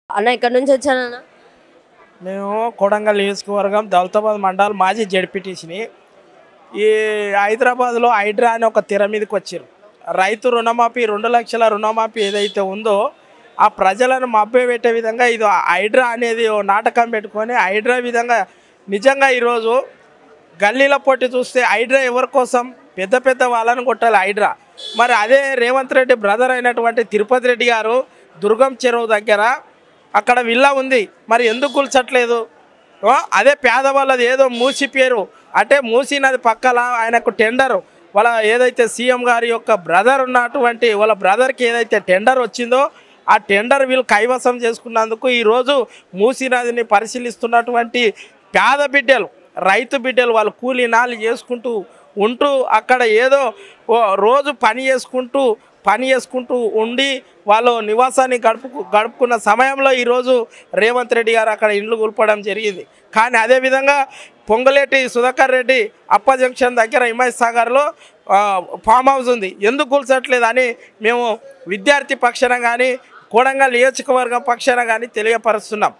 అన్న ఎక్కడి నుంచి వచ్చానన్న మేము కొడంగల్ నియోజకవర్గం దౌలతాబాద్ మండల్ మాజీ జడ్పీటీసీని ఈ హైదరాబాద్లో హైడ్రా అని ఒక తెర మీదకి వచ్చారు రైతు రుణమాఫీ రెండు లక్షల రుణమాఫీ ఏదైతే ఉందో ఆ ప్రజలను మభ్య పెట్టే విధంగా ఇది హైడ్రా అనేది ఓ నాటకం పెట్టుకొని హైడ్రా విధంగా నిజంగా ఈరోజు గల్లీల పొట్టి చూస్తే హైడ్రా ఎవరి కోసం పెద్ద పెద్ద వాళ్ళని కొట్టాలి హైడ్రా మరి అదే రేవంత్ రెడ్డి బ్రదర్ అయినటువంటి తిరుపతి రెడ్డి గారు దుర్గం చెరువు దగ్గర అక్కడ విల్లా ఉంది మరి ఎందుకు కూల్చట్లేదు ఓ, అదే పేదవాళ్ళది ఏదో మూసి పేరు అంటే మూసి నది పక్కల ఆయనకు టెండర్ వాళ్ళ ఏదైతే సీఎం గారి యొక్క బ్రదర్ ఉన్నటువంటి వాళ్ళ బ్రదర్కి ఏదైతే టెండర్ వచ్చిందో ఆ టెండర్ వీళ్ళు కైవసం చేసుకున్నందుకు ఈరోజు మూసీ నదిని పరిశీలిస్తున్నటువంటి పేద బిడ్డలు రైతు బిడ్డలు వాళ్ళు కూలీ నాలు చేసుకుంటూ ఉంటూ అక్కడ ఏదో ఓ రోజు పని చేసుకుంటూ పని చేసుకుంటూ ఉండి వాళ్ళు నివాసాన్ని గడుపు గడుపుకున్న సమయంలో ఈరోజు రేవంత్ రెడ్డి గారు అక్కడ ఇండ్లు కూల్పడం జరిగింది కానీ అదేవిధంగా పొంగలేటి సుధాకర్ రెడ్డి అప్ప జంక్షన్ దగ్గర హిమాయత్ సాగర్లో ఆ, ఫామ్ హౌస్ ఉంది ఎందుకు కూల్చట్లేదు అని మేము విద్యార్థి పక్షాన కానీ కోడంగల్ నియోజకవర్గం పక్షాన కానీ తెలియపరుస్తున్నాం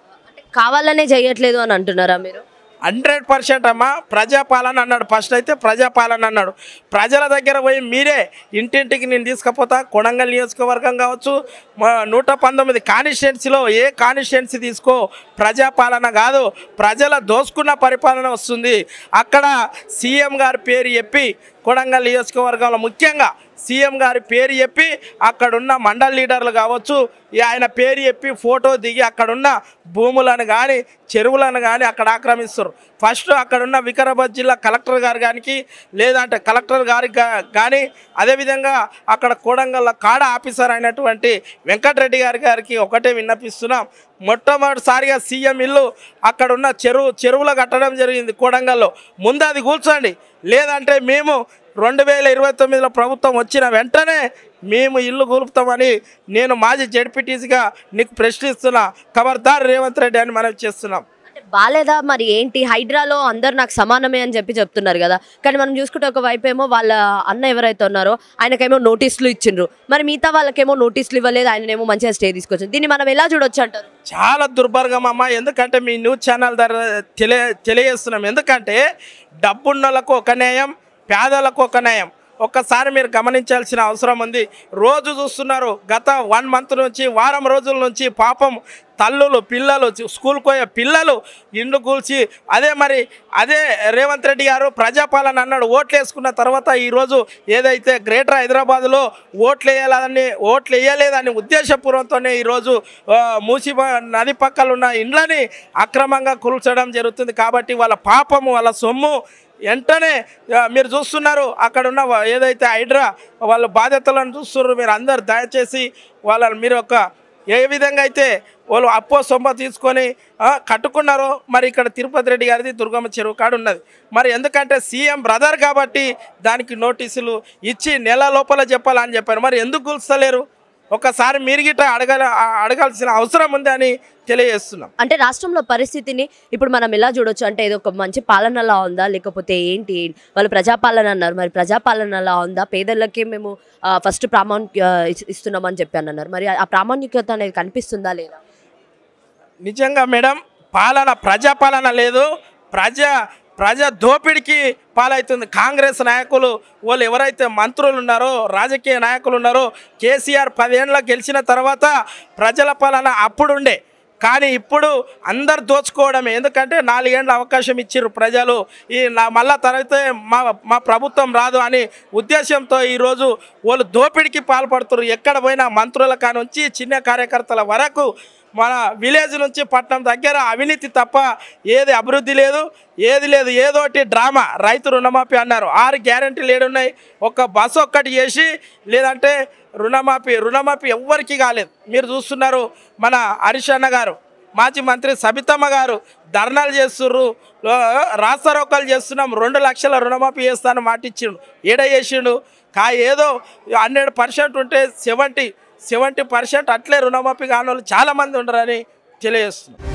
కావాలనే చేయట్లేదు అని అంటున్నారా మీరు హండ్రెడ్ పర్సెంట్ అమ్మా ప్రజాపాలన అన్నాడు ఫస్ట్ అయితే ప్రజాపాలన అన్నాడు ప్రజల దగ్గర పోయి మీరే ఇంటింటికి నేను తీసుకుపోతా కొడంగల్ నియోజకవర్గం కావచ్చు మా నూట పంతొమ్మిది కాన్స్టిట్యున్సీలో ఏ కాన్స్టిట్యున్సీ తీసుకో ప్రజాపాలన కాదు ప్రజల దోసుకున్న పరిపాలన వస్తుంది అక్కడ సీఎం గారి పేరు చెప్పి కొడంగల్ నియోజకవర్గంలో ముఖ్యంగా సీఎం గారి పేరు చెప్పి అక్కడున్న మండల్ లీడర్లు కావచ్చు ఈ ఆయన పేరు చెప్పి ఫోటో దిగి అక్కడున్న భూములను కానీ చెరువులను కానీ అక్కడ ఆక్రమిస్తారు ఫస్ట్ అక్కడున్న వికారాబాద్ జిల్లా కలెక్టర్ గారు కానీ లేదంటే కలెక్టర్ గారికి గా- కానీ అదేవిధంగా అక్కడ కోడంగల్ కాడ ఆఫీసర్ అయినటువంటి వెంకటరెడ్డి గారి గారికి ఒకటే విన్నపిస్తున్నాం మొట్టమొదటిసారిగా సీఎం ఇల్లు అక్కడున్న చెరువు చెరువులో కట్టడం జరిగింది కోడంగల్లో ముందు అది కూర్చోండి లేదంటే మేము రెండు వేల ఇరవై తొమ్మిదిలో ప్రభుత్వం వచ్చిన వెంటనే మేము ఇల్లు కూలుపుతామని నేను మాజీ జడ్పీటీసీగా నీకు ప్రశ్నిస్తున్నా ఖబర్దార్ రేవంత్ రెడ్డి అని మనం చేస్తున్నాం అంటే బాలేదా మరి ఏంటి హైడ్రాలో అందరు నాకు సమానమే అని చెప్పి చెప్తున్నారు కదా కానీ మనం చూసుకుంటే ఒక వైపు ఏమో వాళ్ళ అన్న ఎవరైతే ఉన్నారో ఆయనకేమో నోటీసులు ఇచ్చిండ్రు మరి మిగతా వాళ్ళకేమో నోటీసులు ఇవ్వలేదు ఆయననేమో మంచిగా స్టే తీసుకొచ్చింది దీన్ని మనం ఎలా చూడొచ్చు అంటారు చాలా దుర్భర్గం అమ్మ ఎందుకంటే మీ న్యూస్ ఛానల్ ద్వారా తెలియ తెలియజేస్తున్నాం ఎందుకంటే డబ్బున్నోళ్ళకు ఒక న్యాయం పేదలకు ఒక న్యాయం ఒక్కసారి మీరు గమనించాల్సిన అవసరం ఉంది రోజు చూస్తున్నారు గత వన్ మంత్ నుంచి వారం రోజుల నుంచి పాపం తల్లులు పిల్లలు స్కూల్కి పోయే పిల్లలు ఇండ్లు కూల్చి అదే మరి అదే రేవంత్ రెడ్డి గారు ప్రజాపాలన అన్నాడు ఓట్లు వేసుకున్న తర్వాత ఈరోజు ఏదైతే గ్రేటర్ హైదరాబాద్లో ఓట్లు వేయాలని ఓట్లు వేయలేదని ఉద్దేశపూర్వకంతోనే ఈరోజు ఆ, మూసి ప- నది పక్కల ఉన్న ఇండ్లని అక్రమంగా కూల్చడం జరుగుతుంది కాబట్టి వాళ్ళ పాపము వాళ్ళ సొమ్ము వెంటనే ఆ, మీరు చూస్తున్నారు అక్కడ ఉన్న వా- ఏదైతే హైడ్రా వాళ్ళ బాధ్యతలను చూస్తున్నారు మీరు అందరు దయచేసి వాళ్ళని మీరు ఒక ఏ విధంగా అయితే వాళ్ళు అప్పో సొమ్మ తీసుకొని ఆ, కట్టుకున్నారో మరి ఇక్కడ తిరుపతి రెడ్డి గారిది దుర్గమ్మ చెరువు కాడ ఉన్నది మరి ఎందుకంటే సీఎం బ్రదర్ కాబట్టి దానికి నోటీసులు ఇచ్చి నెల లోపల చెప్పాలని చెప్పారు మరి ఎందుకు కూల్చలేరు ఒకసారి మీరు గిట్ట అడగాల అడగాల్సిన అవసరం ఉంది అని తెలియజేస్తున్నాం అంటే రాష్ట్రంలో పరిస్థితిని ఇప్పుడు మనం ఎలా చూడొచ్చు అంటే ఇది ఒక మంచి పాలనలా ఉందా లేకపోతే ఏంటి వాళ్ళు ప్రజాపాలన అన్నారు మరి ప్రజాపాలనలా ఉందా పేదలకే మేము ఫస్ట్ ప్రామాణిక ఇస్- ఇస్తున్నామని చెప్పి అన్నారు మరి ఆ ప్రామాణికత అనేది కనిపిస్తుందా లేదా నిజంగా మేడం పాలన ప్రజాపాలన లేదు ప్రజా ప్రజా దోపిడికి పాలవుతుంది కాంగ్రెస్ నాయకులు వాళ్ళు ఎవరైతే మంత్రులు ఉన్నారో రాజకీయ నాయకులు ఉన్నారో కేసీఆర్ పదేళ్ళ గెలిచిన తర్వాత ప్రజల పాలన అప్పుడుండే కానీ ఇప్పుడు అందరు దోచుకోవడమే ఎందుకంటే నాలుగేండ్ల అవకాశం ఇచ్చిర్రు ప్రజలు ఈ నా మళ్ళా తర్వాత మా మా ప్రభుత్వం రాదు అని ఉద్దేశంతో ఈరోజు వాళ్ళు దోపిడికి పాల్పడుతున్నారు ఎక్కడ పోయినా మంత్రుల కానుంచి చిన్న కార్యకర్తల వరకు మన విలేజ్ నుంచి పట్టణం దగ్గర అవినీతి తప్ప ఏది అభివృద్ధి లేదు ఏది లేదు ఏదోటి డ్రామా రైతు రుణమాఫీ అన్నారు ఆరు గ్యారంటీలు ఏడున్నాయి ఒక బస్సు ఒక్కటి చేసి లేదంటే రుణమాఫీ రుణమాఫీ ఎవ్వరికి కాలేదు మీరు చూస్తున్నారు మన హరీష్ అన్న గారు మాజీ మంత్రి సబితమ్మ గారు ధర్నాలు చేస్తుర్రు లో- రాస్తారోకలు చేస్తున్నాం రెండు లక్షల రుణమాఫీ చేస్తాను మాటిచ్చిండు ఏడ చేసిండు కా ఏదో హండ్రెడ్ పర్సెంట్ ఉంటే సెవెంటీ సెవెంటీ పర్సెంట్ అట్లే రుణమాఫీ కాని వాళ్ళు చాలామంది ఉండరని తెలియజేస్తున్నాం